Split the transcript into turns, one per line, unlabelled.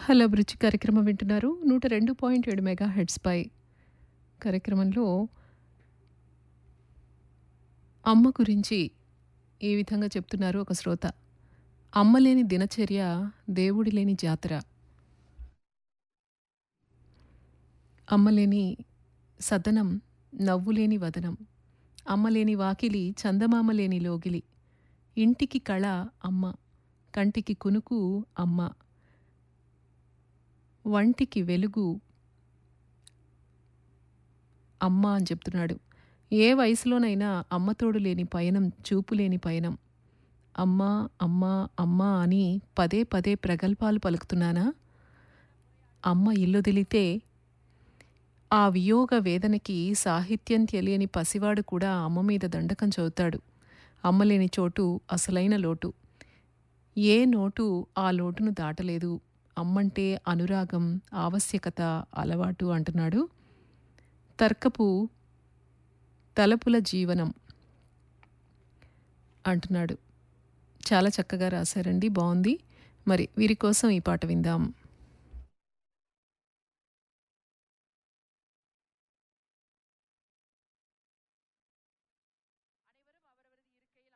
hello అభిరుచి కార్యక్రమం వింటున్నారు నూట రెండు పాయింట్ ఏడు మెగా హెడ్స్పై కార్యక్రమంలో అమ్మ గురించి ఈ విధంగా చెప్తున్నారు ఒక శ్రోత అమ్మ లేని దినచర్య దేవుడి లేని జాతర అమ్మ లేని సదనం నవ్వులేని వదనం అమ్మలేని వాకిలి చందమామ లేని లోగిలి ఇంటికి కళ అమ్మ కంటికి కునుకు అమ్మ వంటికి వెలుగు అమ్మ అని చెప్తున్నాడు ఏ వయసులోనైనా అమ్మతోడు లేని పయనం చూపు లేని పయనం అమ్మ అమ్మ అమ్మ అని పదే పదే ప్రగల్భాలు పలుకుతున్నానా అమ్మ ఇల్లుదిలితే ఆ వియోగ వేదనకి సాహిత్యం తెలియని పసివాడు కూడా అమ్మ మీద దండకం చదువుతాడు అమ్మలేని చోటు అసలైన లోటు ఏ నోటు ఆ లోటును దాటలేదు అమ్మంటే అనురాగం ఆవశ్యకత అలవాటు అంటున్నాడు తర్కపు తలపుల జీవనం అంటున్నాడు చాలా చక్కగా రాశారండి బాగుంది మరి వీరి కోసం ఈ పాట విందాం